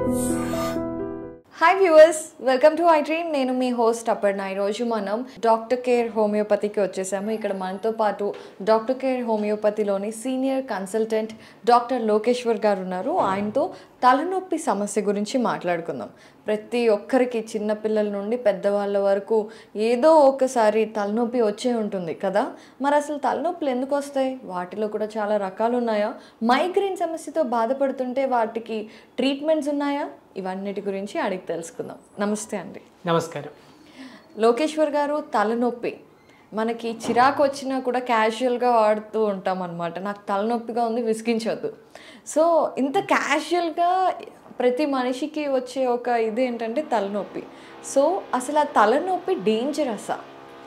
Hi viewers welcome to I dream నేను మీ host Aparna ఈరోజు మనం డాక్టర్ కేర్ హోమియోపతికి వచ్చేసాము ఇక్కడ మనతో పాటు డాక్టర్ కేర్ హోమియోపతిలోని సీనియర్ కన్సల్టెంట్ డాక్టర్ లోకేశ్వర్ గారు ఉన్నారు ఆయనతో తలనొప్పి సమస్య గురించి మాట్లాడుకుందాం ప్రతి ఒక్కరికి చిన్నపిల్లల నుండి పెద్దవాళ్ళ వరకు ఏదో ఒకసారి తలనొప్పి వచ్చే ఉంటుంది కదా మరి అసలు తలనొప్పులు ఎందుకు వస్తాయి వాటిలో కూడా చాలా రకాలు ఉన్నాయా మైగ్రేన్ సమస్యతో బాధపడుతుంటే వాటికి ట్రీట్మెంట్స్ ఉన్నాయా ఇవన్నిటి గురించి అడిగి తెలుసుకుందాం నమస్తే అండి నమస్కారం లోకేశ్వర్ గారు తలనొప్పి మనకి చిరాకు వచ్చినా కూడా క్యాజువల్గా వాడుతూ ఉంటాం అనమాట నాకు తలనొప్పిగా ఉంది విసిగించొద్దు సో ఇంత క్యాజువల్గా ప్రతి మనిషికి వచ్చే ఒక ఇది ఏంటంటే తలనొప్పి సో అసలు ఆ తలనొప్పి డేంజరసా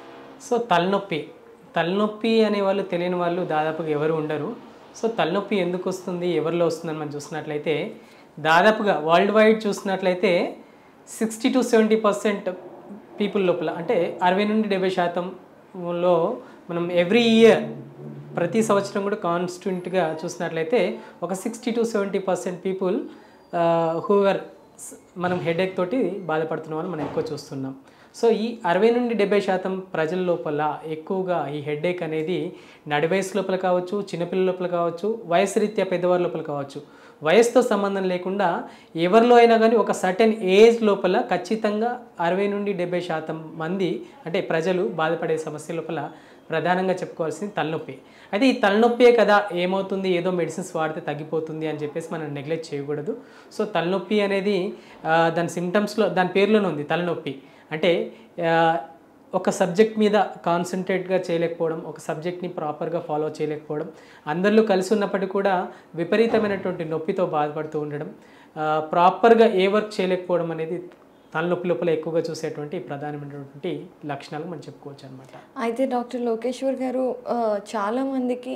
సో తలనొప్పి తలనొప్పి అనే వాళ్ళు తెలియని వాళ్ళు దాదాపుగా ఎవరు ఉండరు సో తలనొప్పి ఎందుకు వస్తుంది ఎవరిలో వస్తుందని మనం చూసినట్లయితే దాదాపుగా వరల్డ్ వైడ్ చూసినట్లయితే sixty to seventy percent people లోపల అంటే అరవై నుండి డెబ్బై శాతంలో మనం ఎవ్రీ ఇయర్ ప్రతి సంవత్సరం కూడా కాన్స్టెంట్గా చూసినట్లయితే ఒక sixty to seventy percent people whoever మనం హెడేక్ తోటి బాధపడుతున్న వాళ్ళు మనం ఎక్కువ చూస్తున్నాం సో ఈ అరవై నుండి డెబ్బై శాతం ప్రజల లోపల ఎక్కువగా ఈ హెడేక్ అనేది నడి వయసు లోపల కావచ్చు చిన్నపిల్లల లోపల కావచ్చు వయసు రీత్యా పెద్దవారి లోపల కావచ్చు వయసుతో సంబంధం లేకుండా ఎవరిలో అయినా కానీ ఒక సర్టెన్ ఏజ్ లోపల ఖచ్చితంగా అరవై నుండి డెబ్బై శాతం మంది అంటే ప్రజలు బాధపడే సమస్య లోపల ప్రధానంగా చెప్పుకోవాల్సింది తలనొప్పి అయితే ఈ తలనొప్పే కదా ఏమవుతుంది ఏదో మెడిసిన్స్ వాడితే తగ్గిపోతుంది అని చెప్పేసి మనం నెగ్లెక్ట్ చేయకూడదు సో తలనొప్పి అనేది ఆ, దాని సిమ్టమ్స్లో దాని పేరులోనే ఉంది తలనొప్పి అంటే ఆ, ఒక సబ్జెక్ట్ మీద కాన్సన్ట్రేట్గా చేయలేకపోవడం ఒక సబ్జెక్ట్ని ప్రాపర్గా ఫాలో చేయలేకపోవడం అందరిలో కలిసి ఉన్నప్పటికీ కూడా విపరీతమైనటువంటి నొప్పితో బాధపడుతూ ఉండడం ప్రాపర్గా ఏ వర్క్ చేయలేకపోవడం అనేది తలనొప్పి లోపల ఎక్కువగా చూసేటువంటి ప్రధానమైనటువంటి లక్షణాలు మనం చెప్పుకోవచ్చు అనమాట అయితే డాక్టర్ లోకేశ్వర్ గారు ఆ, చాలామందికి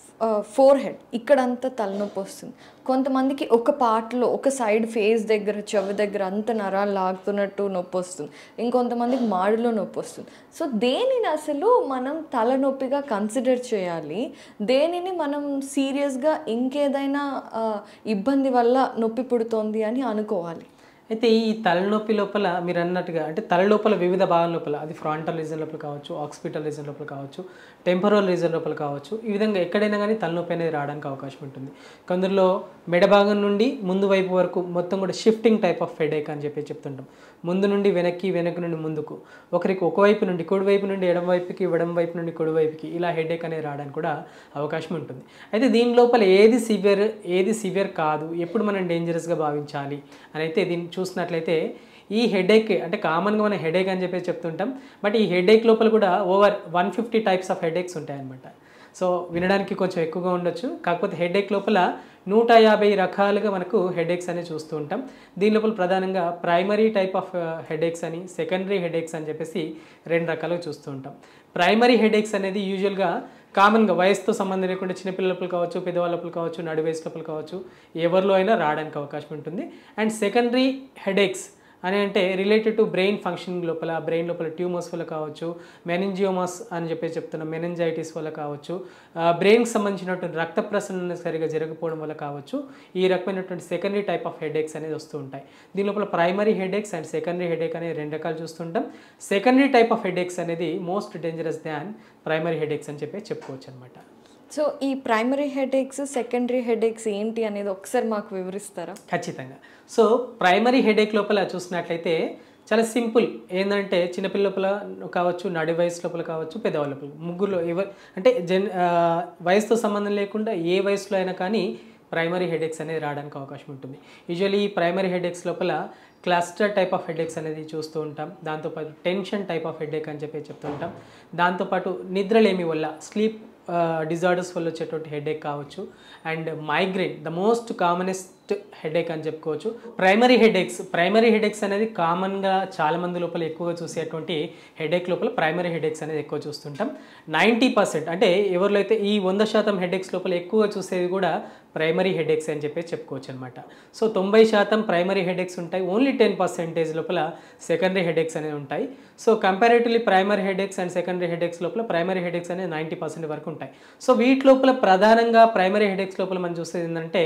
ఫోర్ హెడ్ ఇక్కడంతా తలనొప్పి వస్తుంది కొంతమందికి ఒక పార్ట్లో ఒక సైడ్ ఫేస్ దగ్గర చెవి దగ్గర అంత నరాలు లాగుతున్నట్టు నొప్పి వస్తుంది ఇంకొంతమందికి మాడులో నొప్పి వస్తుంది సో దేనిని అసలు మనం తలనొప్పిగా కన్సిడర్ చేయాలి దేనిని మనం సీరియస్గా ఇంకేదైనా ఆ, ఇబ్బంది వల్ల నొప్పి పుడుతోంది అని అనుకోవాలి అయితే ఈ తలనొప్పి లోపల మీరు అన్నట్టుగా అంటే తల లోపల వివిధ భాగం లోపల అది ఫ్రాంటల్ రీజన్ లోపల కావచ్చు ఆక్సిపిటల్ రీజన్ లోపల కావచ్చు టెంపరల్ రీజన్ లోపల కావచ్చు ఈ విధంగా ఎక్కడైనా కానీ తలనొప్పి అనేది రావడానికి అవకాశం ఉంటుంది కొందరిలో మెడ భాగం నుండి ముందు వైపు వరకు మొత్తం కూడా షిఫ్టింగ్ టైప్ ఆఫ్ హెడేక్ అని చెప్పి చెప్తుంటాం ముందు నుండి వెనక్కి వెనక్కి నుండి ముందుకు ఒకరికి ఒకవైపు నుండి కుడి వైపు నుండి ఎడమ వైపుకి ఎడమ వైపు నుండి కుడి వైపుకి ఇలా హెడేక్ అనేది రావడానికి కూడా అవకాశం ఉంటుంది అయితే దీని లోపల ఏది సివియర్ ఏది సివియర్ కాదు ఎప్పుడు మనం డేంజరస్గా భావించాలి అని అయితే దీన్ని చూసినట్లయితే ఈ హెడేక్ అంటే కామన్గా మనం హెడేక్ అని చెప్పేసి చెప్తుంటాం బట్ ఈ హెడేక్ లోపల కూడా over one fifty types of headaches ఉంటాయన్నమాట సో వినడానికి కొంచెం ఎక్కువగా ఉండొచ్చు కాకపోతే హెడేక్ లోపల నూట యాభై రకాలుగా మనకు హెడేక్స్ అనేది చూస్తూ ఉంటాం దీని లోపల ప్రధానంగా ప్రైమరీ టైప్ ఆఫ్ హెడేక్స్ అని సెకండరీ హెడేక్స్ అని చెప్పేసి రెండు రకాలుగా చూస్తూ ఉంటాం ప్రైమరీ హెడేక్స్ అనేది యూజువల్గా కామన్గా వయసుతో సంబంధం లేకుండా చిన్నపిల్లల లోపల కావచ్చు పెద్దవాళ్ళ లోపల కావచ్చు నడి వయసు లోపల కావచ్చు ఎవరిలో అయినా రావడానికి అవకాశం ఉంటుంది అండ్ సెకండరీ హెడేక్స్ అని అంటే రిలేటెడ్ టు బ్రెయిన్ ఫంక్షనింగ్ లోపల బ్రెయిన్ లోపల ట్యూమర్స్ వల్ల కావచ్చు మెనింజియోమస్ అని చెప్పేసి చెప్తున్నాం మెనింజైటిస్ వల్ల కావచ్చు బ్రెయిన్కి సంబంధించినటువంటి రక్త ప్రసరణ సరిగా జరగకపోవడం వల్ల కావచ్చు ఈ రకమైనటువంటి సెకండరీ టైప్ ఆఫ్ హెడేక్స్ అనేది వస్తూ ఉంటాయి దీని లోపల primary headaches and secondary headache అనేది రెండు రకాలు చూస్తుంటాం సెకండరీ టైప్ ఆఫ్ హెడేక్స్ అనేది most dangerous than primary headaches అని చెప్పి చెప్పుకోవచ్చు అనమాట సో ఈ ప్రైమరీ హెడేక్స్ సెకండరీ హెడేక్స్ ఏంటి అనేది ఒకసారి మాకు వివరిస్తారా ఖచ్చితంగా సో ప్రైమరీ హెడేక్ లోపల చూసినట్లయితే చాలా సింపుల్ ఏంటంటే చిన్నపిల్ల లోపల కావచ్చు నడి వయసు లోపల కావచ్చు పెద్దవాళ్ళ లోపల ముగ్గురులో ఎవరు అంటే జన్ ఆ, వయసుతో సంబంధం లేకుండా ఏ వయసులో అయినా కానీ ప్రైమరీ హెడేక్స్ అనేది రావడానికి అవకాశం ఉంటుంది యూజువల్లీ ఈ ప్రైమరీ హెడేక్స్ లోపల క్లస్టర్ టైప్ ఆఫ్ హెడేక్స్ అనేది చూస్తూ ఉంటాం దాంతోపాటు టెన్షన్ టైప్ ఆఫ్ హెడేక్ అని చెప్పి చెప్తూ ఉంటాం దాంతోపాటు నిద్రలేమి వల్ల స్లీప్ డిజార్డర్స్ వల్ల వచ్చేటువంటి హెడేక్ కావచ్చు and migraine the most commonest headache అని చెప్పుకోవచ్చు ప్రైమరీ హెడేక్స్ ప్రైమరీ హెడేక్స్ అనేది కామన్గా చాలా మంది లోపల ఎక్కువగా చూసేటువంటి హెడేక్ లోపల ప్రైమరీ హెడేక్స్ అనేది ఎక్కువ చూస్తుంటాం నైంటీ పర్సెంట్ అంటే ఎవరిలో అయితే ఈ వంద శాతం హెడేక్స్ లోపల ఎక్కువగా చూసేది కూడా ప్రైమరీ హెడేక్స్ అని చెప్పేసి చెప్పుకోవచ్చు అనమాట సో తొంభై శాతం ప్రైమరీ హెడేక్స్ ఉంటాయి ఓన్లీ టెన్ పర్సెంటేజ్ లోపల సెకండరీ హెడేక్స్ అనేవి ఉంటాయి so comparatively primary headaches and secondary headaches లోపల ప్రైమరీ హెడేక్స్ అనేది నైంటీ పర్సెంట్ వరకు ఉంటాయి సో వీటి లోపల ప్రధానంగా ప్రైమరీ హెడేక్స్ లోపల మనం చూసేది ఏంటంటే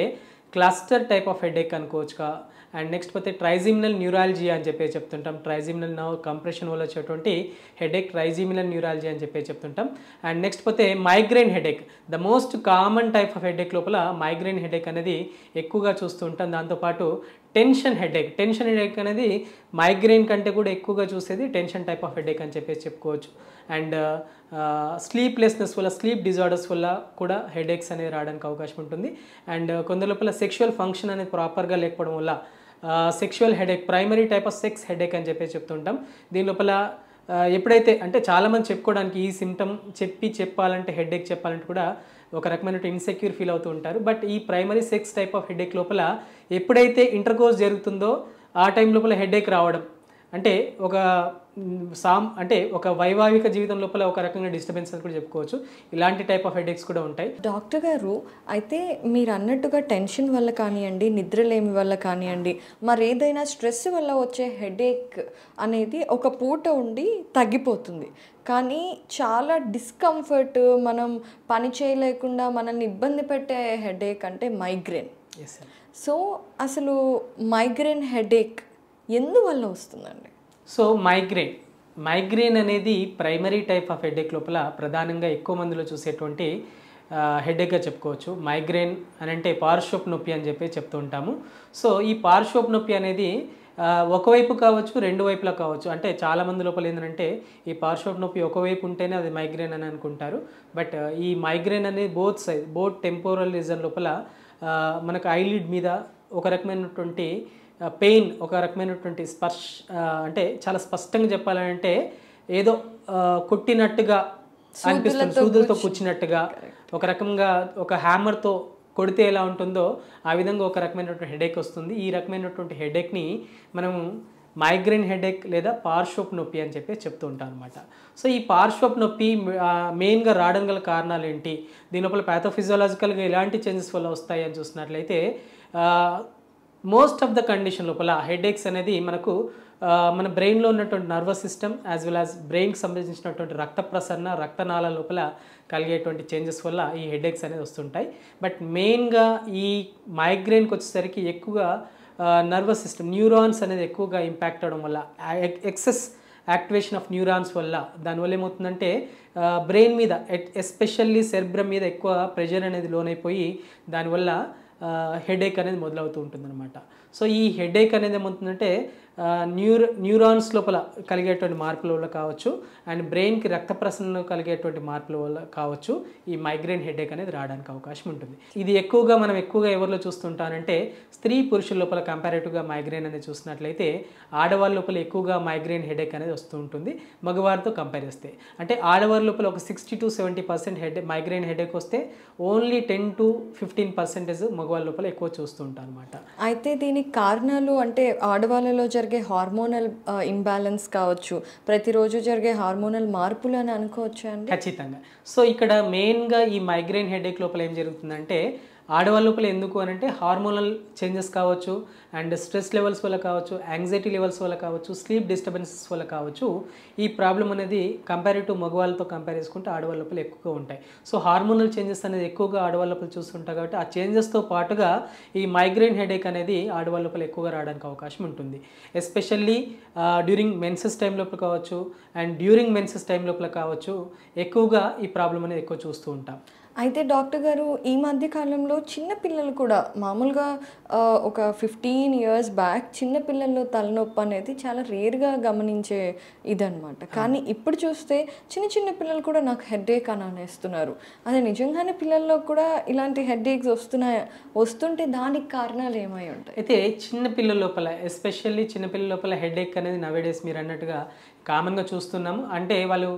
క్లస్టర్ టైప్ ఆఫ్ హెడేక్ అనుకోవచ్చుగా అండ్ నెక్స్ట్ పోతే ట్రైజిమినల్ న్యూరాలజీ అని చెప్పి చెప్తుంటాం ట్రైజిమినల్ నవ్ కంప్రెషన్ వల్ల వచ్చేటువంటి హెడేక్ ట్రైజిమినల్ న్యూరాలజీ అని చెప్పి చెప్తుంటాం అండ్ నెక్స్ట్ పోతే migraine headache the most common type of headache లోపల మైగ్రేన్ హెడేక్ అనేది ఎక్కువగా చూస్తూ ఉంటాం దాంతోపాటు టెన్షన్ హెడేక్ టెన్షన్ హెడేక్ అనేది మైగ్రేన్ కంటే కూడా ఎక్కువగా చూసేది టెన్షన్ టైప్ ఆఫ్ హెడేక్ అని చెప్పేసి చెప్పుకోవచ్చు అండ్ స్లీప్లెస్నెస్ వల్ల స్లీప్ డిజార్డర్స్ వల్ల కూడా హెడేక్స్ అనేది రావడానికి అవకాశం ఉంటుంది అండ్ కొందరి లోపల సెక్షువల్ ఫంక్షన్ అనేది ప్రాపర్గా లేకపోవడం వల్ల sexual headache primary type of sex headache అని చెప్పేసి చెప్తుంటాం దీని లోపల ఆ, ఎప్పుడైతే అంటే చాలామంది చెప్పుకోవడానికి ఈ సిమ్టమ్ చెప్పి చెప్పాలంటే హెడేక్ చెప్పాలంటే కూడా ఒక రకమైన ఇన్సెక్యూర్ ఫీల్ అవుతూ ఉంటారు బట్ ఈ primary sex type of headache లోపల ఎప్పుడైతే ఇంటర్కోర్స్ జరుగుతుందో ఆ టైం లోపల హెడేక్ రావడం అంటే ఒక మ్, సామ్ అంటే ఒక వైవాహిక జీవితం లోపల ఒక రకంగా డిస్టర్బెన్స్ అని కూడా చెప్పుకోవచ్చు ఇలాంటి టైప్ ఆఫ్ హెడేక్స్ కూడా ఉంటాయి డాక్టర్ గారు అయితే మీరు అన్నట్టుగా టెన్షన్ వల్ల కానివ్వండి నిద్రలేమి వల్ల కానివ్వండి మరి ఏదైనా స్ట్రెస్ వల్ల వచ్చే హెడేక్ అనేది ఒక పూట ఉండి తగ్గిపోతుంది కానీ చాలా డిస్కంఫర్ట్ మనం పని చేయలేకుండా మనల్ని ఇబ్బంది పెట్టే హెడేక్ అంటే మైగ్రేన్ ఎస్ సో అసలు మైగ్రేన్ హెడేక్ ఎందువల్ల వస్తుందండి సో మైగ్రేన్ మైగ్రేన్ అనేది ప్రైమరీ టైప్ ఆఫ్ హెడేక్ లోపల ప్రధానంగా ఎక్కువ మందిలో చూసేటువంటి హెడేక్గా చెప్పుకోవచ్చు మైగ్రేన్ అని అంటే పార్శ్వప్ నొప్పి అని చెప్పి చెప్తూ ఉంటాము సో ఈ పార్శ్వప్ నొప్పి అనేది ఆ, ఒకవైపు కావచ్చు రెండు వైపులా కావచ్చు అంటే చాలా మంది లోపల ఏంటంటే ఈ పార్శ్వప్ నొప్పి ఒకవైపు ఉంటేనే అది మైగ్రేన్ అని అనుకుంటారు బట్ ఈ మైగ్రేన్ అనేది both side both temporal region లోపల ఆ, మనకు ఐలిడ్ మీద ఒక రకమైనటువంటి పెయిన్ ఒక రకమైనటువంటి స్పర్శ ఆ, అంటే చాలా స్పష్టంగా చెప్పాలంటే ఏదో ఆ, కొట్టినట్టుగా అనిపిస్తుంది సూదులతో కూర్చున్నట్టుగా ఒక రకంగా ఒక హ్యామర్తో కొడితే ఎలా ఉంటుందో ఆ విధంగా ఒక రకమైనటువంటి హెడేక్ వస్తుంది ఈ రకమైనటువంటి హెడేక్ని మనము మైగ్రేన్ హెడేక్ లేదా పార్శ్వప్ నొప్పి అని చెప్పి చెప్తూ ఉంటాం అనమాట సో ఈ పార్శ్వప్ నొప్పి ఆ, మెయిన్గా రావడం గల కారణాలు ఏంటి దీని లోపల ప్యాథోఫిజియాలజికల్గా ఎలాంటి చేంజెస్ వల్ల వస్తాయి అని చూసినట్లయితే మోస్ట్ ఆఫ్ ద కండిషన్ లోపల హెడేక్స్ అనేది మనకు ఆ, మన బ్రెయిన్లో ఉన్నటువంటి nervous system as well as బ్రెయిన్కి సంబంధించినటువంటి రక్త ప్రసరణ రక్తనాళ లోపల కలిగేటువంటి చేంజెస్ వల్ల ఈ హెడేక్స్ అనేది వస్తుంటాయి బట్ మెయిన్గా ఈ మైగ్రేన్కి వచ్చేసరికి ఎక్కువగా నర్వస్ సిస్టమ్ న్యూరాన్స్ అనేది ఎక్కువగా ఇంపాక్ట్ అవడం వల్ల ఎక్సెస్ యాక్టివేషన్ ఆఫ్ న్యూరాన్స్ వల్ల దానివల్ల ఏమవుతుందంటే బ్రెయిన్ మీద ఎస్పెషల్లీ సెర్బ్రమ్ మీద ఎక్కువ ప్రెషర్ అనేది లోనైపోయి దానివల్ల హెడేక్ అనేది మొదలవుతూ ఉంటుందన్నమాట సో ఈ హెడేక్ అనేది ఏమవుతుందంటే న్యూర న్యూరాన్స్ లోపల కలిగేటువంటి మార్పుల వల్ల కావచ్చు అండ్ బ్రెయిన్కి రక్త ప్రసరణలో కలిగేటువంటి మార్పుల వల్ల కావచ్చు ఈ మైగ్రేన్ హెడేక్ అనేది రావడానికి అవకాశం ఉంటుంది ఇది ఎక్కువగా మనం ఎక్కువగా ఎవరిలో చూస్తుంటానంటే స్త్రీ పురుషుల లోపల కంపారేటివ్గా మైగ్రేన్ అనేది చూసినట్లయితే ఆడవాళ్ళ లోపల ఎక్కువగా మైగ్రేన్ హెడేక్ అనేది వస్తూ ఉంటుంది మగవారితో కంపేర్ చేస్తే అంటే ఆడవారి లోపల ఒక sixty to seventy percent head migraine headache వస్తే only ten to fifteen percentage మగవాళ్ళ లోపల ఎక్కువ చూస్తూ ఉంటాం అనమాట అయితే దీనికి కారణాలు అంటే ఆడవాళ్ళలో జరిగే హార్మోనల్ ఇంబ్యాలెన్స్ కావచ్చు ప్రతిరోజు జరిగే హార్మోనల్ మార్పులు అని అనుకోవచ్చా అండి ఖచ్చితంగా సో ఇక్కడ మెయిన్గా ఈ మైగ్రేన్ హెడేక్ లోపల ఏం జరుగుతుందంటే ఆడవాళ్ళ లోపల ఎందుకు అని అంటే హార్మోనల్ చేంజెస్ కావచ్చు అండ్ స్ట్రెస్ లెవెల్స్ వల్ల కావచ్చు యాంగ్జైటీ లెవెల్స్ వల్ల కావచ్చు స్లీప్ డిస్టర్బెన్సెస్ వల్ల కావచ్చు ఈ ప్రాబ్లం అనేది కంపారిటివ్ మగవాళ్ళతో కంపేర్ చేసుకుంటే ఆడవాళ్ళ లోపల ఎక్కువగా ఉంటాయి సో హార్మోనల్ చేంజెస్ అనేది ఎక్కువగా ఆడవాళ్ళ లోపల చూస్తుంటాయి కాబట్టి ఆ చేంజెస్తో పాటుగా ఈ మైగ్రేన్ హెడేక్ అనేది ఆడవాళ్ళ లోపల ఎక్కువగా రావడానికి అవకాశం ఉంటుంది ఎస్పెషల్లీ డ్యూరింగ్ మెన్సెస్ టైం లోపల కావచ్చు అండ్ డ్యూరింగ్ మెన్సెస్ టైం లోపల కావచ్చు ఎక్కువగా ఈ ప్రాబ్లం అనేది ఎక్కువ చూస్తూ ఉంటాం అయితే డాక్టర్ గారు ఈ మధ్య కాలంలో చిన్న పిల్లలు కూడా మామూలుగా ఆ, ఒక ఫిఫ్టీన్ ఇయర్స్ బ్యాక్ చిన్న పిల్లల్లో తలనొప్పి అనేది చాలా రేర్గా గమనించే ఇదనమాట కానీ ఇప్పుడు చూస్తే చిన్న చిన్న పిల్లలు కూడా నాకు హెడేక్ అని అనేస్తున్నారు అదే నిజంగానే పిల్లల్లో కూడా ఇలాంటి హెడేక్స్ వస్తున్నాయి వస్తుంటే దానికి కారణాలు ఏమై ఉంటాయి అయితే చిన్న పిల్లల లోపల ఎస్పెషల్లీ చిన్నపిల్లల లోపల హెడేక్ అనేది నవేడేస్ మీరు అన్నట్టుగా కామన్గా చూస్తున్నాము అంటే వాళ్ళు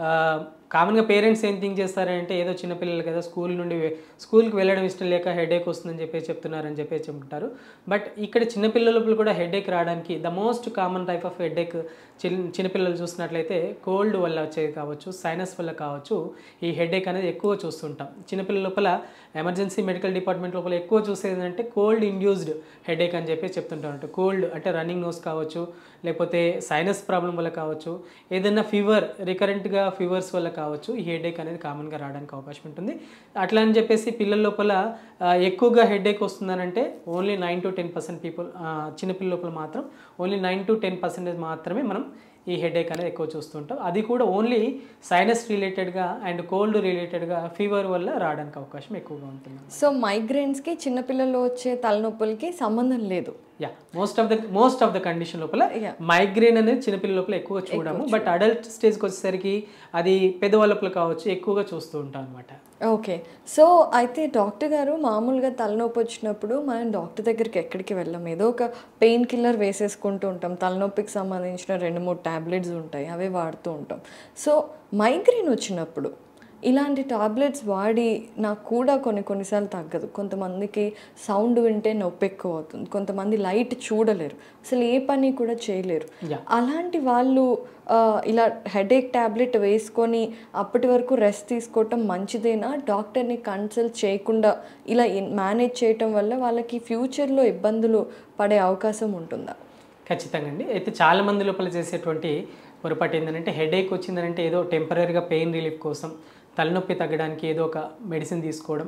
కామన్గా పేరెంట్స్ ఏం థింక్ చేస్తారంటే ఏదో చిన్నపిల్లలు కదా స్కూల్ నుండి వె- స్కూల్కి వెళ్ళడం ఇష్టం లేక హెడేక్ వస్తుందని చెప్పేసి చెప్తున్నారని చెప్పేసి చెప్తుంటారు బట్ ఇక్కడ చిన్నపిల్లల లోపల కూడా హెడేక్ రావడానికి the most common type of headache చిన్న చిన్నపిల్లలు చూసినట్లయితే కోల్డ్ వల్ల వచ్చేది కావచ్చు సైనస్ వల్ల కావచ్చు ఈ హెడేక్ అనేది ఎక్కువ చూస్తుంటాం చిన్నపిల్లల లోపల ఎమర్జెన్సీ మెడికల్ డిపార్ట్మెంట్ లోపల ఎక్కువ చూసేది అంటే కోల్డ్ ఇండ్యూస్డ్ హెడేక్ అని చెప్పి చెప్తుంటాం అంటే కోల్డ్ అంటే రన్నింగ్ నోస్ కావచ్చు లేకపోతే సైనస్ ప్రాబ్లం వల్ల కావచ్చు ఏదైనా ఫీవర్ రికరెంట్గా ఫీవర్స్ వల్ల కావచ్చు ఈ హెడేక్ అనేది కామన్గా రావడానికి అవకాశం ఉంటుంది అట్లా అని చెప్పేసి పిల్లల లోపల ఆ, ఎక్కువగా హెడేక్ వస్తుందనంటే only nine to ten percent people చిన్నపిల్లల లోపల మాత్రం only nine to ten percentage మాత్రమే మనం ఈ హెడేక్ అనేది ఎక్కువ చూస్తుంటాం అది కూడా ఓన్లీ సైనస్ రిలేటెడ్గా అండ్ కోల్డ్ రిలేటెడ్గా ఫీవర్ వల్ల రావడానికి అవకాశం ఎక్కువగా ఉంటుంది సో మైగ్రేన్స్కి చిన్నపిల్లల్లో వచ్చే తలనొప్పులకి సంబంధం లేదు yeah most of the most of the condition లోపల Yeah. మైగ్రేన్ అనేది చిన్నపిల్లల లోపల ఎక్కువ చూడము బట్ అడల్ట్ స్టేజ్కి వచ్చేసరికి అది పెద్దవాళ్ళ లోపల కావచ్చు ఎక్కువగా చూస్తూ ఉంటాం అనమాట ఓకే సో అయితే డాక్టర్ గారు మామూలుగా తలనొప్పి వచ్చినప్పుడు మనం డాక్టర్ దగ్గరికి ఎక్కడికి వెళ్ళాం ఏదో ఒక పెయిన్ కిల్లర్ వేసేసుకుంటూ ఉంటాం తలనొప్పికి సంబంధించిన రెండు మూడు టాబ్లెట్స్ ఉంటాయి అవే వాడుతూ ఉంటాం సో మైగ్రేన్ వచ్చినప్పుడు ఇలాంటి టాబ్లెట్స్ వాడి నాకు కూడా కొన్ని కొన్నిసార్లు తగ్గదు కొంతమందికి సౌండ్ వింటే నొప్పి ఎక్కువ అవుతుంది కొంతమంది లైట్ చూడలేరు అసలు ఏ పని కూడా చేయలేరు Yeah. అలాంటి వాళ్ళు ఆ, ఇలా హెడేక్ ట్యాబ్లెట్ వేసుకొని అప్పటి వరకు రెస్ట్ తీసుకోవటం మంచిదేనా డాక్టర్ని కన్సల్ట్ చేయకుండా ఇలా మేనేజ్ చేయటం వల్ల వాళ్ళకి ఫ్యూచర్లో ఇబ్బందులు పడే అవకాశం ఉంటుందా ఖచ్చితంగా అండి అయితే చాలా మంది లోపల చేసేటువంటి పొరపాటు ఏంటంటే హెడేక్ వచ్చిందనంటే ఏదో టెంపరీగా పెయిన్ రిలీఫ్ కోసం తలనొప్పి తగ్గడానికి ఏదో ఒక మెడిసిన్ తీసుకోవడం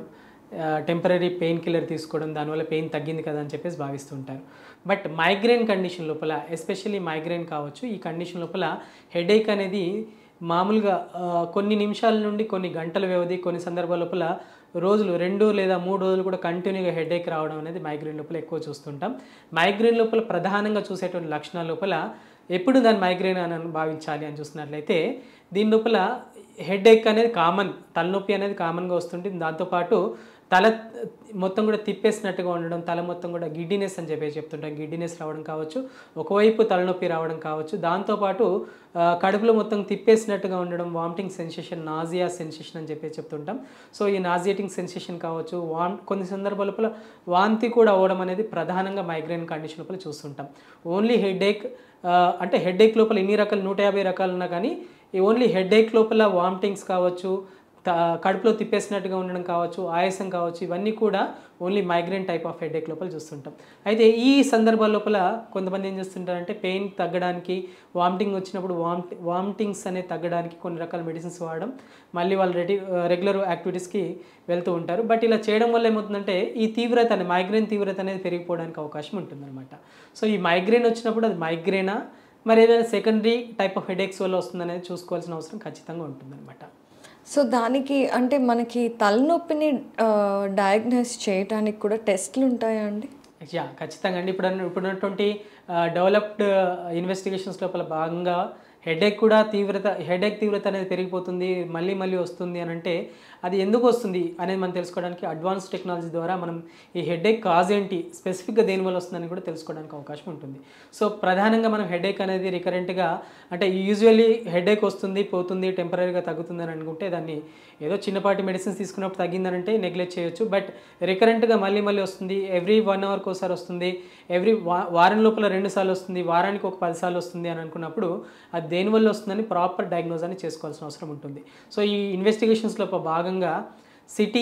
టెంపరీ పెయిన్ కిల్లర్ తీసుకోవడం దానివల్ల పెయిన్ తగ్గింది కదా అని చెప్పేసి భావిస్తుంటారు బట్ మైగ్రేన్ కండిషన్ లోపల ఎస్పెషల్లీ మైగ్రేన్ కావచ్చు ఈ కండిషన్ లోపల హెడేక్ అనేది మామూలుగా ఆ, కొన్ని నిమిషాల నుండి కొన్ని గంటల వ్యవధి కొన్ని సందర్భాల లోపల రోజులు రెండు లేదా మూడు రోజులు కూడా కంటిన్యూగా హెడేక్ రావడం అనేది మైగ్రేన్ లోపల ఎక్కువ చూస్తుంటాం మైగ్రేన్ లోపల ప్రధానంగా చూసేటువంటి లక్షణాల లోపల ఎప్పుడు దాన్ని మైగ్రేన్ అని భావించాలి అని చూసినట్లయితే దీని లోపల హెడేక్ అనేది కామన్ తలనొప్పి అనేది కామన్గా వస్తుంటుంది దాంతోపాటు తల మొత్తం కూడా తిప్పేసినట్టుగా ఉండడం తల మొత్తం కూడా గిడ్డినెస్ అని చెప్పేసి చెప్తుంటాం గిడ్డినెస్ రావడం కావచ్చు ఒకవైపు తలనొప్పి రావడం కావచ్చు దాంతోపాటు ఆ, కడుపులో మొత్తం తిప్పేసినట్టుగా ఉండడం వామిటింగ్ సెన్సేషన్ నాజియా సెన్సేషన్ అని చెప్పేసి చెప్తుంటాం సో ఈ నాజియేటింగ్ సెన్సేషన్ కావచ్చు వామ్ కొన్ని సందర్భాల లోపల వాంతి కూడా అవ్వడం అనేది ప్రధానంగా మైగ్రేన్ కండిషన్ లోపల చూస్తుంటాం ఓన్లీ హెడేక్ అంటే హెడేక్ లోపల ఎన్ని రకాలు నూట యాభై రకాలు ఉన్నా కానీ ఈ ఓన్లీ హెడేక్ లోపల వామిటింగ్స్ కావచ్చు త- కడుపులో తిప్పేసినట్టుగా ఉండడం కావచ్చు ఆయాసం కావచ్చు ఇవన్నీ కూడా only migraine type of headache లోపల చూస్తుంటాం అయితే ఈ సందర్భాల లోపల కొంతమంది ఏం చేస్తుంటారంటే పెయిన్ తగ్గడానికి వామిటింగ్ వచ్చినప్పుడు వామిట్ వామిటింగ్స్ అనేది తగ్గడానికి కొన్ని రకాల మెడిసిన్స్ వాడడం మళ్ళీ వాళ్ళు రెడీ రెగ్యులర్ యాక్టివిటీస్కి వెళ్తూ ఉంటారు బట్ ఇలా చేయడం వల్ల ఏమవుతుందంటే ఈ తీవ్రత అనేది మైగ్రేన్ తీవ్రత అనేది పెరిగిపోవడానికి అవకాశం ఉంటుందన్నమాట సో ఈ మైగ్రేన్ వచ్చినప్పుడు అది మైగ్రేనా మరి ఏదైనా సెకండరీ టైప్ ఆఫ్ హెడేక్స్ వల్ల వస్తుందనేది చూసుకోవాల్సిన అవసరం ఖచ్చితంగా ఉంటుందన్నమాట సో దానికి అంటే మనకి తలనొప్పిని డయాగ్నోస్ చేయడానికి కూడా టెస్ట్లు ఉంటాయా అండి యా ఖచ్చితంగా అండి ఇప్పుడు ఇప్పుడు ఉన్నటువంటి డెవలప్డ్ ఇన్వెస్టిగేషన్స్ లోపల భాగంగా హెడేక్ కూడా తీవ్రత హెడేక్ తీవ్రత అనేది పెరిగిపోతుంది మళ్ళీ మళ్ళీ వస్తుంది అని అంటే అది ఎందుకు వస్తుంది అనేది మనం తెలుసుకోవడానికి అడ్వాన్స్ టెక్నాలజీ ద్వారా మనం ఈ హెడేక్ కాజ్ ఏంటి స్పెసిఫిక్గా దేనివల్ల వస్తుందని కూడా తెలుసుకోవడానికి అవకాశం ఉంటుంది సో ప్రధానంగా మనం హెడేక్ అనేది రికరెంట్గా అంటే యూజువల్లీ హెడేక్ వస్తుంది పోతుంది టెంపరీగా తగ్గుతుంది అని అనుకుంటే దాన్ని ఏదో చిన్నపాటి మెడిసిన్స్ తీసుకున్నప్పుడు తగ్గిందనంటే నెగ్లెక్ట్ చేయొచ్చు బట్ రికరెంట్గా మళ్ళీ మళ్ళీ వస్తుంది ఎవ్రీ వన్ అవర్కి ఒకసారి వస్తుంది ఎవ్రీ వా వారం లోపల రెండు సార్లు వస్తుంది వారానికి ఒక పది సార్లు వస్తుంది అని అనుకున్నప్పుడు అది దేనివల్ల వస్తుందని ప్రాపర్ డయాగ్నోజ్ అని చేసుకోవాల్సిన అవసరం ఉంటుంది సో ఈ ఇన్వెస్టిగేషన్స్లో భాగంగా సిటీ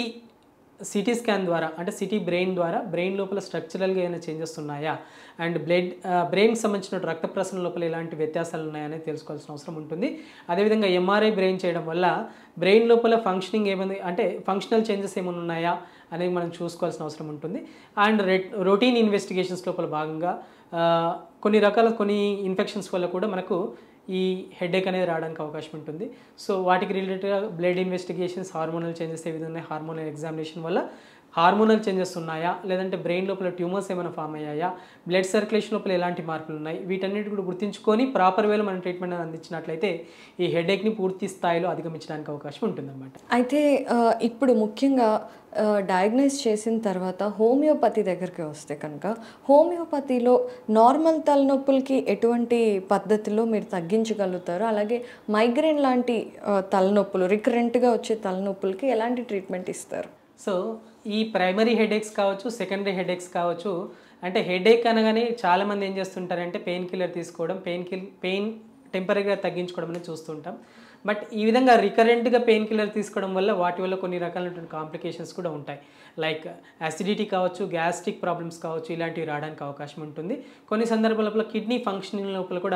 సిటీ స్కాన్ ద్వారా అంటే సిటీ బ్రెయిన్ ద్వారా బ్రెయిన్ లోపల స్ట్రక్చరల్గా ఏమైనా చేంజెస్ ఉన్నాయా అండ్ బ్లడ్ బ్రెయిన్కి సంబంధించిన రక్త ప్రసరణ లోపల ఎలాంటి వ్యత్యాసాలు ఉన్నాయనేది తెలుసుకోవాల్సిన అవసరం ఉంటుంది అదేవిధంగా ఎంఆర్ఐ బ్రెయిన్ చేయడం వల్ల బ్రెయిన్ లోపల ఫంక్షనింగ్ ఏమైంది అంటే ఫంక్షనల్ చేంజెస్ ఏమైనా ఉన్నాయా అనేది మనం చూసుకోవాల్సిన అవసరం ఉంటుంది అండ్ రొటీన్ ఇన్వెస్టిగేషన్స్ లోపల భాగంగా ఆ, కొన్ని రకాల కొన్ని ఇన్ఫెక్షన్స్ వల్ల కూడా మనకు ఈ హెడేక్ అనేది రావడానికి అవకాశం ఉంటుంది సో వాటికి రిలేటెడ్గా బ్లడ్ ఇన్వెస్టిగేషన్స్ హార్మోనల్ చేంజెస్ ఏ విధంగా ఉన్నాయి హార్మోనల్ ఎగ్జామినేషన్ వల్ల హార్మోనల్ చేంజెస్ ఉన్నాయా లేదంటే బ్రెయిన్ లోపల ట్యూమర్స్ ఏమైనా ఫామ్ అయ్యాయా బ్లడ్ సర్క్యులేషన్ లోపల ఎలాంటి మార్పులు ఉన్నాయి వీటన్నిటి కూడా గుర్తించుకొని ప్రాపర్ వేలో మనం ట్రీట్మెంట్ అందించినట్లయితే ఈ హెడేక్ని పూర్తి స్థాయిలో అధిగమించడానికి అవకాశం ఉంటుందన్నమాట అయితే ఆ, ఇప్పుడు ముఖ్యంగా డయాగ్నైజ్ చేసిన తర్వాత హోమియోపతి దగ్గరికి వస్తే కనుక హోమియోపతిలో నార్మల్ తలనొప్పులకి ఎటువంటి పద్ధతిలో మీరు తగ్గించగలుగుతారు అలాగే మైగ్రేన్ లాంటి ఆ, తలనొప్పులు రికరెంట్గా వచ్చే తలనొప్పులకి ఎలాంటి ట్రీట్మెంట్ ఇస్తారు సో ఈ ప్రైమరీ హెడేక్స్ కావచ్చు సెకండరీ హెడేక్స్ కావచ్చు అంటే హెడేక్ అనగానే చాలామంది ఏం చేస్తుంటారంటే పెయిన్ కిల్లర్ తీసుకోవడం పెయిన్ కిల్ పెయిన్ టెంపరీగా తగ్గించుకోవడం అనేది చూస్తుంటాం బట్ ఈ విధంగా రికరెంట్గా పెయిన్ కిల్లర్ తీసుకోవడం వల్ల వాటి వల్ల కొన్ని రకాలైనటువంటి కాంప్లికేషన్స్ కూడా ఉంటాయి లైక్ అసిడిటీ కావచ్చు గ్యాస్ట్రిక్ ప్రాబ్లమ్స్ కావచ్చు ఇలాంటివి రావడానికి అవకాశం ఉంటుంది కొన్ని సందర్భాల లోపల కిడ్నీ ఫంక్షనింగ్ లోపల కూడా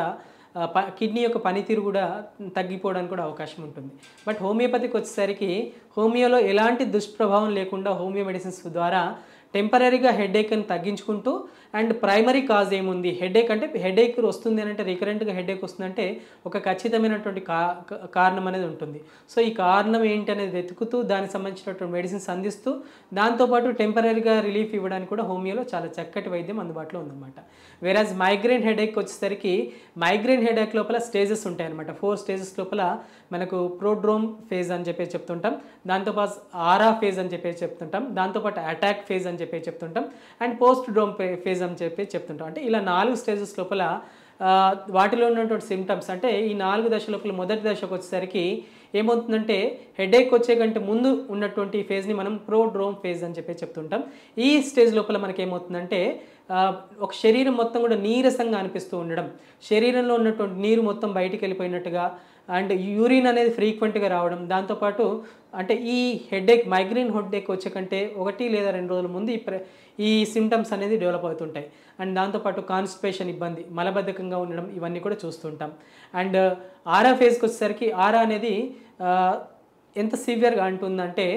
ఆ, ప కిడ్నీ యొక్క పనితీరు కూడా తగ్గిపోవడానికి కూడా అవకాశం ఉంటుంది బట్ హోమియోపతికి వచ్చేసరికి హోమియోలో ఎలాంటి దుష్ప్రభావం లేకుండా హోమియో మెడిసిన్స్ ద్వారా టెంపరీగా హెడేక్ని తగ్గించుకుంటూ అండ్ ప్రైమరీ కాజ్ ఏముంది హెడేక్ అంటే హెడేక్ వస్తుంది అని అంటే రికరెంట్గా హెడేక్ వస్తుందంటే ఒక ఖచ్చితమైనటువంటి కా కా- కారణం అనేది ఉంటుంది సో ఈ కారణం ఏంటి అనేది వెతుకుతూ దానికి సంబంధించినటువంటి మెడిసిన్స్ అందిస్తూ దాంతోపాటు టెంపరీగా రిలీఫ్ ఇవ్వడానికి కూడా హోమియోలో చాలా చక్కటి వైద్యం అందుబాటులో ఉందన్నమాట వేరాజ్ మైగ్రేన్ హెడేక్ వచ్చేసరికి మైగ్రేన్ హెడేక్ లోపల స్టేజెస్ ఉంటాయి అనమాట ఫోర్ స్టేజెస్ లోపల మనకు ప్రోడ్రోమ్ ఫేజ్ అని చెప్పి చెప్తుంటాం దాంతోపాటు ఆరా ఫేజ్ అని చెప్పి చెప్తుంటాం దాంతోపాటు అటాక్ ఫేజ్ అని చెప్పి చెప్తుంటాం అండ్ పోస్ట్ డ్రోమ్ ఫేజ్ అని చెప్పి చెప్తుంటాం అంటే ఇలా నాలుగు స్టేజెస్ లోపల ఆ, వాటిలో ఉన్నటువంటి సిమ్టమ్స్ అంటే ఈ నాలుగు దశ లోపల మొదటి దశకు వచ్చేసరికి ఏమవుతుందంటే హెడేక్ వచ్చే కంటే ముందు ఉన్నటువంటి ఫేజ్ని మనం ప్రోడ్రోమ్ ఫేజ్ అని చెప్పి చెప్తుంటాం ఈ స్టేజ్ లోపల మనకి ఏమవుతుందంటే ఆ, ఒక శరీరం మొత్తం కూడా నీరసంగా అనిపిస్తూ ఉండడం శరీరంలో ఉన్నటువంటి నీరు మొత్తం బయటికి వెళ్ళిపోయినట్టుగా అండ్ యూరిన్ అనేది ఫ్రీక్వెంట్గా రావడం దాంతోపాటు అంటే ఈ హెడేక్ మైగ్రేన్ హెడేక్ వచ్చే కంటే ఒకటి లేదా రెండు రోజుల ముందు ఈ ప్ర ఈ సిమ్టమ్స్ అనేది డెవలప్ అవుతుంటాయి అండ్ దాంతోపాటు కాన్స్టిపేషన్ ఇబ్బంది మలబద్ధకంగా ఉండడం ఇవన్నీ కూడా చూస్తుంటాం అండ్ ఆరా ఫేజ్కి వచ్చేసరికి ఆరా అనేది ఆ, ఎంత సివియర్గా అంటుందంటే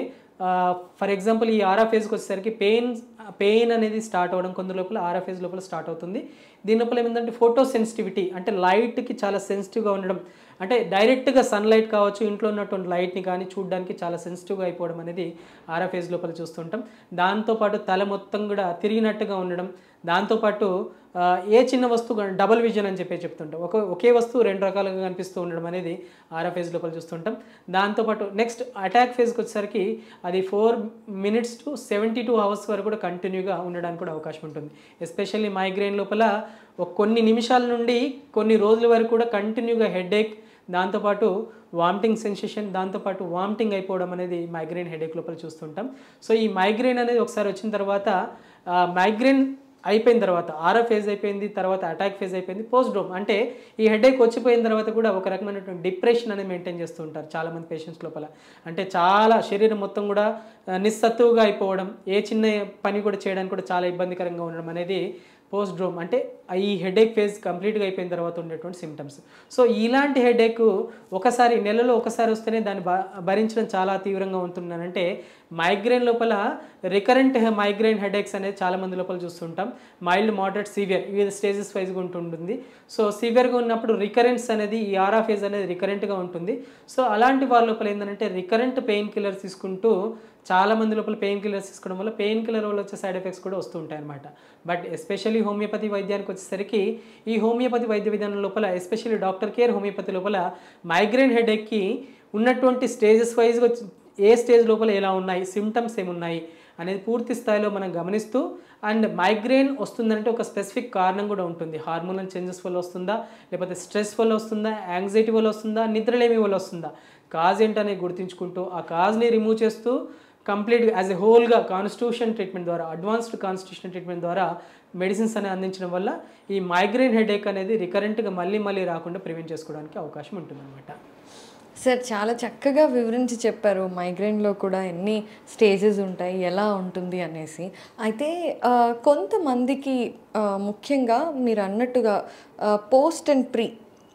ఫర్ ఎగ్జాంపుల్ ఈ ఆరా ఫేజ్కి వచ్చేసరికి పెయిన్ పెయిన్ అనేది స్టార్ట్ అవ్వడం కొంత లోపల ఆరా ఫేజ్ లోపల స్టార్ట్ అవుతుంది దీని లోపల ఏమిటంటే ఫోటో సెన్సిటివిటీ అంటే లైట్కి చాలా సెన్సిటివ్గా ఉండడం అంటే డైరెక్ట్గా సన్లైట్ కావచ్చు ఇంట్లో ఉన్నటువంటి లైట్ని కానీ చూడడానికి చాలా సెన్సిటివ్గా అయిపోవడం అనేది ఆరా ఫేజ్ లోపల చూస్తుంటాం దాంతోపాటు తల మొత్తం కూడా తిరిగినట్టుగా ఉండడం దాంతోపాటు ఆ, ఏ చిన్న వస్తువు డబుల్ విజన్ అని చెప్పి చెప్తుంటాం ఒక ఒకే వస్తువు రెండు రకాలుగా కనిపిస్తూ ఉండడం అనేది ఆరా ఫేజ్ లోపల చూస్తుంటాం దాంతోపాటు నెక్స్ట్ అటాక్ ఫేజ్కి వచ్చేసరికి అది four minutes to seventy two hours వరకు కూడా కంటిన్యూగా ఉండడానికి కూడా అవకాశం ఉంటుంది ఎస్పెషల్లీ మైగ్రేన్ లోపల ఒక కొన్ని నిమిషాల నుండి కొన్ని రోజుల వరకు కూడా కంటిన్యూగా హెడేక్ దాంతోపాటు వామిటింగ్ సెన్సేషన్ దాంతోపాటు వామిటింగ్ అయిపోవడం అనేది మైగ్రేన్ హెడేక్ లోపల చూస్తుంటాం సో ఈ మైగ్రేన్ అనేది ఒకసారి వచ్చిన తర్వాత మైగ్రేన్ అయిపోయిన తర్వాత ఆరో ఫేజ్ అయిపోయింది తర్వాత అటాక్ ఫేజ్ అయిపోయింది పోస్ట్ డ్రోమ్ అంటే ఈ హెడేక్ వచ్చిపోయిన తర్వాత కూడా ఒక రకమైనటువంటి డిప్రెషన్ అనేది మెయింటైన్ చేస్తూ ఉంటారు చాలామంది పేషెంట్స్ లోపల అంటే చాలా శరీరం మొత్తం కూడా ఆ, నిస్సత్తువుగా అయిపోవడం ఏ చిన్న పని కూడా చేయడానికి కూడా చాలా ఇబ్బందికరంగా ఉండడం అనేది పోస్ట్ డ్రోమ్ అంటే ఈ హెడేక్ ఫేజ్ కంప్లీట్గా అయిపోయిన తర్వాత ఉండేటువంటి సిమ్టమ్స్ సో ఇలాంటి హెడేక్ ఒకసారి నెలలో ఒకసారి వస్తేనే దాన్ని భ- భరించడం చాలా తీవ్రంగా ఉంటున్నానంటే మైగ్రేన్ లోపల రికరెంట్ మైగ్రేన్ హెడేక్స్ అనేది చాలా మంది లోపల చూస్తుంటాం మైల్డ్ మోడరేట్ సివియర్ వివిధ స్టేజెస్ వైజ్గా ఉంటుంటుంది సో సివియర్గా ఉన్నప్పుడు రికరెన్స్ అనేది ఈ ఆరా ఫేజ్ అనేది రికరెంట్గా ఉంటుంది సో అలాంటి వాళ్ళ లోపల ఏంటంటే రికరెంట్ పెయిన్ కిల్లర్స్ తీసుకుంటూ చాలా మంది లోపల పెయిన్ కిల్లర్స్ తీసుకోవడం వల్ల పెయిన్ కిల్లర్ వల్ల వచ్చే సైడ్ ఎఫెక్ట్స్ కూడా వస్తూ ఉంటాయి అనమాట బట్ ఎస్పెషల్లీ హోమియోపతి వైద్యానికి వచ్చేసరికి ఈ హోమియోపతి వైద్య విధానం లోపల ఎస్పెషల్లీ డాక్టర్ కేర్ హోమియోపతి లోపల మైగ్రేన్ హెడేక్కి ఉన్నటువంటి స్టేజెస్ వైజ్గా ఏ స్టేజ్ లోపల ఎలా ఉన్నాయి సిమ్టమ్స్ ఏమున్నాయి అనేది పూర్తి స్థాయిలో మనం గమనిస్తూ అండ్ మైగ్రేన్ వస్తుందంటే ఒక స్పెసిఫిక్ కారణం కూడా ఉంటుంది హార్మోనల్ చేంజెస్ వల్ల వస్తుందా లేకపోతే స్ట్రెస్ వల్ల వస్తుందా యాంగ్జైటీ వల్ల వస్తుందా నిద్రలేమి వల్ల వస్తుందా కాజ్ ఏంటనేది గుర్తించుకుంటూ ఆ కాజ్ని రిమూవ్ చేస్తూ కంప్లీట్గా యాజ్ ఎ హోల్గా కాన్స్టిట్యూషన్ ట్రీట్మెంట్ ద్వారా అడ్వాన్స్డ్ కాన్స్టిట్యూషన్ ట్రీట్మెంట్ ద్వారా మెడిసిన్స్ అనేవి అందించడం వల్ల ఈ మైగ్రేన్ హెడేక్ అనేది రికరెంట్గా మళ్ళీ మళ్ళీ రాకుండా ప్రివెంట్ చేసుకోవడానికి అవకాశం ఉంటుందన్నమాట సార్ చాలా చక్కగా వివరించి చెప్పారు మైగ్రేన్లో కూడా ఎన్ని స్టేజెస్ ఉంటాయి ఎలా ఉంటుంది అనేసి అయితే ఆ, కొంతమందికి ఆ, ముఖ్యంగా మీరు అన్నట్టుగా పోస్ట్ అండ్ ప్రీ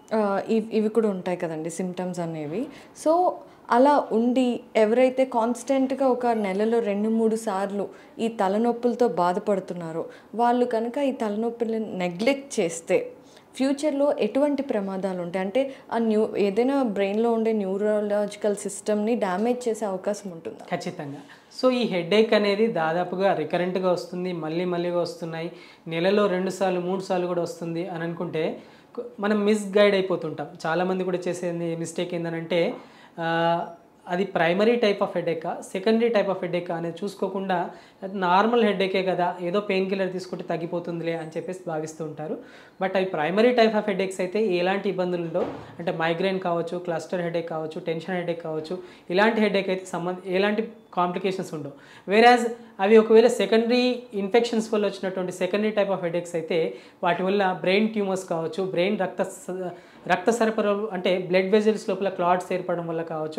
ఇవి ఇవి కూడా ఉంటాయి కదండి సిమ్టమ్స్ అనేవి సో అలా ఉండి ఎవరైతే కాన్స్టెంట్గా ఒక నెలలో రెండు మూడు సార్లు ఈ తలనొప్పులతో బాధపడుతున్నారో వాళ్ళు కనుక ఈ తలనొప్పులను నెగ్లెక్ట్ చేస్తే ఫ్యూచర్లో ఎటువంటి ప్రమాదాలు ఉంటాయి అంటే ఆ న్యూ ఏదైనా బ్రెయిన్లో ఉండే న్యూరలాజికల్ సిస్టమ్ని డ్యామేజ్ చేసే అవకాశం ఉంటుందా ఖచ్చితంగా సో ఈ హెడేక్ అనేది దాదాపుగా రికరెంట్గా వస్తుంది మళ్ళీ మళ్ళీగా వస్తున్నాయి నెలలో రెండు సార్లు మూడు సార్లు కూడా వస్తుంది అని అనుకుంటే కొ- మనం మిస్గైడ్ అయిపోతుంటాం చాలామంది కూడా చేసేది మిస్టేక్ ఏంటంటే ఆ, అది ప్రైమరీ టైప్ ఆఫ్ హెడేకా సెకండరీ టైప్ ఆఫ్ హెడేకా అనేది చూసుకోకుండా అది నార్మల్ హెడేకే కదా ఏదో పెయిన్ కిల్లర్ తీసుకుంటే తగ్గిపోతుందిలే అని చెప్పేసి భావిస్తూ ఉంటారు బట్ అవి ప్రైమరీ టైప్ ఆఫ్ హెడేక్స్ అయితే ఎలాంటి ఇబ్బందులు ఉండవు అంటే మైగ్రేన్ కావచ్చు క్లస్టర్ హెడేక్ కావచ్చు టెన్షన్ హెడేక్ కావచ్చు ఇలాంటి హెడేక్ అయితే సంబంధ ఎలాంటి కాంప్లికేషన్స్ ఉండవు వేరాజ్ అవి ఒకవేళ సెకండరీ ఇన్ఫెక్షన్స్ వల్ల వచ్చినటువంటి సెకండరీ టైప్ ఆఫ్ హెడేక్స్ అయితే వాటి వల్ల బ్రెయిన్ ట్యూమర్స్ కావచ్చు బ్రెయిన్ రక్త స- రక్త సరఫరా అంటే బ్లడ్ వెజల్స్ లోపల క్లాట్స్ ఏర్పడడం వల్ల కావచ్చు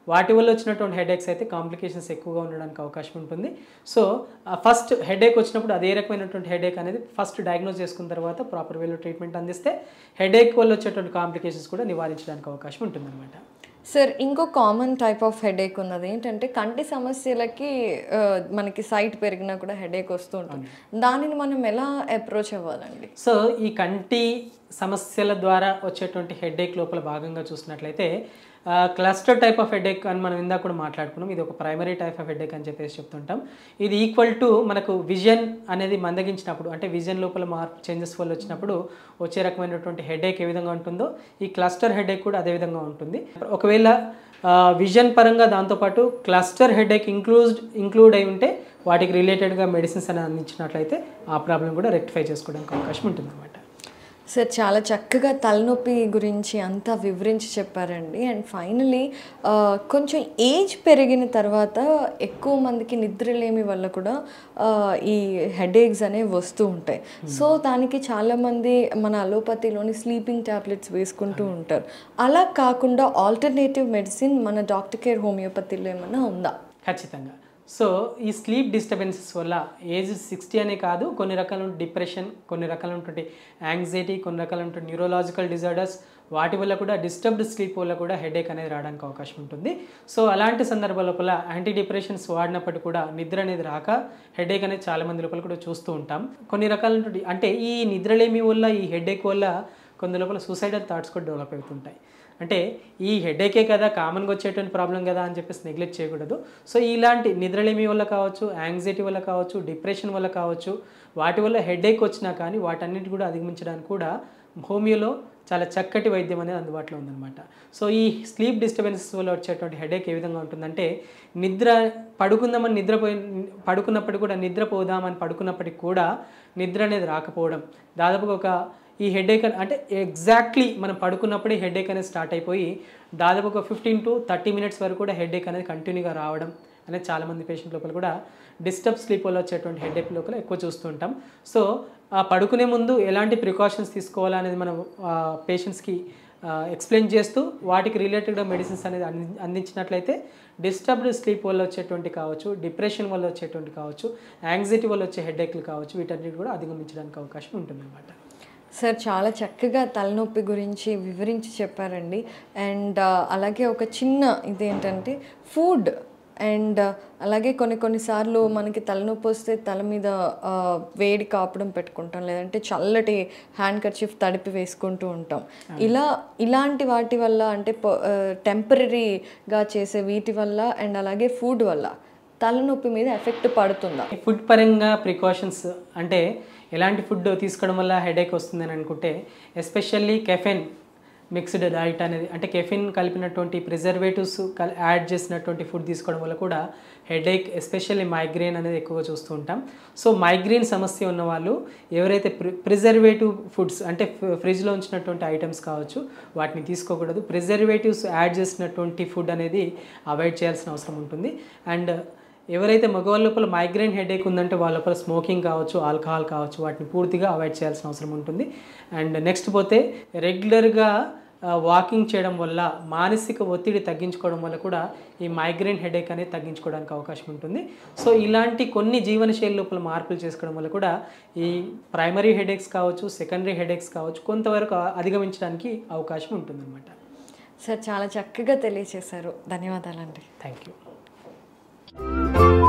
వాటి వల్ల వచ్చినటువంటి హెడేక్స్ అయితే కాంప్లికేషన్స్ ఎక్కువగా ఉండడానికి అవకాశం ఉంటుంది సో ఫస్ట్ హెడేక్ వచ్చినప్పుడు అదే రకమైనటువంటి హెడేక్ అనేది ఫస్ట్ డయాగ్నోస్ చేసుకున్న తర్వాత ప్రాపర్ వేలో ట్రీట్మెంట్ అందిస్తే హెడేక్ వల్ల వచ్చేటువంటి కాంప్లికేషన్స్ కూడా నివారించడానికి అవకాశం ఉంటుందన్నమాట సార్ ఇంకో కామన్ టైప్ ఆఫ్ హెడేక్ ఉన్నది ఏంటంటే కంటి సమస్యలకి ఆ, మనకి సైట్ పెరిగినా కూడా హెడేక్ వస్తూ ఉంటుంది దానిని మనం ఎలా అప్రోచ్ అవ్వాలండి సో ఈ కంటి సమస్యల ద్వారా వచ్చేటువంటి హెడేక్ లోపల భాగంగా చూసినట్లయితే క్లస్టర్ టైప్ ఆఫ్ హెడేక్ అని మనం ఇందాక కూడా మాట్లాడుకున్నాం ఇది ఒక ప్రైమరీ టైప్ ఆఫ్ హెడేక్ అని చెప్పేసి చెప్తుంటాం ఇది ఈక్వల్ టు మనకు విజన్ అనేది మందగించినప్పుడు అంటే విజన్ లోపల మార్పు చేంజెస్ వల్ల వచ్చినప్పుడు వచ్చే రకమైనటువంటి హెడేక్ ఏ విధంగా ఉంటుందో ఈ క్లస్టర్ హెడేక్ కూడా అదే విధంగా ఉంటుంది ఒకవేళ విజన్ పరంగా దాంతోపాటు క్లస్టర్ హెడేక్ ఇంక్లూడ్ ఇంక్లూడ్ అయి ఉంటే వాటికి రిలేటెడ్గా మెడిసిన్స్ అని అందించినట్లయితే ఆ ప్రాబ్లం కూడా రెక్టిఫై చేసుకోవడానికి అవకాశం ఉంటుందన్నమాట సార్ చాలా చక్కగా తలనొప్పి గురించి అంతా వివరించి చెప్పారండి అండ్ ఫైనలీ కొంచెం ఏజ్ పెరిగిన తర్వాత ఎక్కువ మందికి నిద్రలేమి వల్ల కూడా ఆ, ఈ హెడేక్స్ అనేవి వస్తూ ఉంటాయి సో దానికి చాలామంది మన అలోపతిలోని స్లీపింగ్ ట్యాబ్లెట్స్ వేసుకుంటూ ఉంటారు అలా కాకుండా ఆల్టర్నేటివ్ మెడిసిన్ మన డాక్టర్ కేర్ హోమియోపతిలో ఏమైనా ఉందా ఖచ్చితంగా సో ఈ స్లీప్ డిస్టర్బెన్సెస్ వల్ల ఏజ్ సిక్స్టీ అనే కాదు కొన్ని రకాల డిప్రెషన్ కొన్ని రకాలైనటువంటి యాంగ్జైటీ కొన్ని రకాలైనటువంటి న్యూరోలాజికల్ డిజార్డర్స్ వాటి వల్ల కూడా డిస్టర్బ్డ్ స్లీప్ వల్ల కూడా హెడేక్ అనేది రావడానికి అవకాశం ఉంటుంది సో అలాంటి సందర్భాల లోపల యాంటీ డిప్రెషన్స్ వాడినప్పటికీ కూడా నిద్ర అనేది రాక హెడేక్ అనేది చాలా మంది లోపల కూడా చూస్తూ ఉంటాం కొన్ని రకాలైనటువంటి అంటే ఈ నిద్రలేమి వల్ల ఈ హెడేక్ వల్ల కొంత లోపల సూసైడల్ థాట్స్ కూడా డెవలప్ అవుతుంటాయి అంటే ఈ హెడేకే కదా కామన్గా వచ్చేటువంటి ప్రాబ్లం కదా అని చెప్పేసి నెగ్లెక్ట్ చేయకూడదు సో ఇలాంటి నిద్రలేమి వల్ల కావచ్చు యాంగ్జైటీ వల్ల కావచ్చు డిప్రెషన్ వల్ల కావచ్చు వాటి వల్ల హెడేక్ వచ్చినా కానీ వాటన్నిటి కూడా అధిగమించడానికి కూడా హోమియోలో చాలా చక్కటి వైద్యం అనేది అందుబాటులో ఉందన్నమాట సో ఈ స్లీప్ డిస్టర్బెన్సెస్ వల్ల వచ్చేటువంటి హెడేక్ ఏ విధంగా ఉంటుందంటే నిద్ర పడుకుందామని నిద్రపోయి పడుకున్నప్పటికీ కూడా నిద్రపోదామని పడుకున్నప్పటికి కూడా నిద్ర అనేది రాకపోవడం దాదాపుగా ఒక ఈ హెడేక్ అంటే ఎగ్జాక్ట్లీ మనం పడుకున్నప్పుడే హెడేక్ అనేది స్టార్ట్ అయిపోయి దాదాపు ఒక ఫిఫ్టీన్ టు థర్టీ మినిట్స్ వరకు కూడా హెడేక్ అనేది కంటిన్యూగా రావడం అనేది చాలామంది పేషెంట్ లోపల కూడా డిస్టర్బ్ స్లీప్ వల్ల వచ్చేటువంటి హెడేక్ లోపల ఎక్కువ చూస్తూ ఉంటాం సో ఆ పడుకునే ముందు ఎలాంటి ప్రికాషన్స్ తీసుకోవాలా అనేది మనం పేషెంట్స్కి ఎక్స్ప్లెయిన్ చేస్తూ వాటికి రిలేటెడ్గా మెడిసిన్స్ అనేది అంది అందించినట్లయితే డిస్టర్బ్డ్ స్లీప్ వల్ల వచ్చేటువంటి కావచ్చు డిప్రెషన్ వల్ల వచ్చేటువంటి కావచ్చు యాంగ్జైటీ వల్ల వచ్చే హెడేక్లు కావచ్చు వీటన్నిటి కూడా అధిగమించడానికి అవకాశం ఉంటుందన్నమాట సార్ చాలా చక్కగా తలనొప్పి గురించి వివరించి చెప్పారండి అండ్ అలాగే ఒక చిన్న ఇదేంటంటే ఫుడ్ అండ్ అలాగే కొన్ని కొన్నిసార్లు మనకి తలనొప్పి వస్తే తల మీద ఆ, వేడి కాపడం పెట్టుకుంటాం లేదంటే చల్లటి హ్యాండ్ కర్చీఫ్ తడిపి వేసుకుంటూ ఉంటాం ఇలా ఇలాంటి వాటి వల్ల అంటే టెంపరీగా చేసే వీటి వల్ల అండ్ అలాగే ఫుడ్ వల్ల తలనొప్పి మీద ఎఫెక్ట్ పడుతుందా ఫుడ్ పరంగా ప్రికాషన్స్ అంటే ఎలాంటి ఫుడ్ తీసుకోవడం వల్ల హెడేక్ వస్తుందని అనుకుంటే ఎస్పెషల్లీ కెఫెన్ మిక్స్డ్ డైట్ అనేది అంటే కెఫిన్ కలిపినటువంటి ప్రిజర్వేటివ్స్ కల్ యాడ్ చేసినటువంటి ఫుడ్ తీసుకోవడం వల్ల కూడా హెడేక్ ఎస్పెషల్లీ మైగ్రేన్ అనేది ఎక్కువగా చూస్తూ ఉంటాం సో మైగ్రేన్ సమస్య ఉన్న వాళ్ళు ఎవరైతే ప్రి ప్రిజర్వేటివ్ ఫుడ్స్ అంటే ఫ్రిడ్జ్లో ఉంచినటువంటి ఐటమ్స్ కావచ్చు వాటిని తీసుకోకూడదు ప్రిజర్వేటివ్స్ యాడ్ చేసినటువంటి ఫుడ్ అనేది అవాయిడ్ చేయాల్సిన అవసరం ఉంటుంది అండ్ ఎవరైతే మగవాళ్ళ లోపల మైగ్రేన్ హెడేక్ ఉందంటే వాళ్ళ లోపల స్మోకింగ్ కావచ్చు ఆల్కహాల్ కావచ్చు వాటిని పూర్తిగా అవాయిడ్ చేయాల్సిన అవసరం ఉంటుంది అండ్ నెక్స్ట్ పోతే రెగ్యులర్గా వాకింగ్ చేయడం వల్ల మానసిక ఒత్తిడి తగ్గించుకోవడం వల్ల కూడా ఈ మైగ్రేన్ హెడేక్ అనేది తగ్గించుకోవడానికి అవకాశం ఉంటుంది సో ఇలాంటి కొన్ని జీవనశైలి లోపల మార్పులు చేసుకోవడం వల్ల కూడా ఈ ప్రైమరీ హెడేక్స్ కావచ్చు సెకండరీ హెడేక్స్ కావచ్చు కొంతవరకు అధిగమించడానికి అవకాశం ఉంటుందన్నమాట సార్ చాలా చక్కగా తెలియచేశారు ధన్యవాదాలండి థ్యాంక్ యూ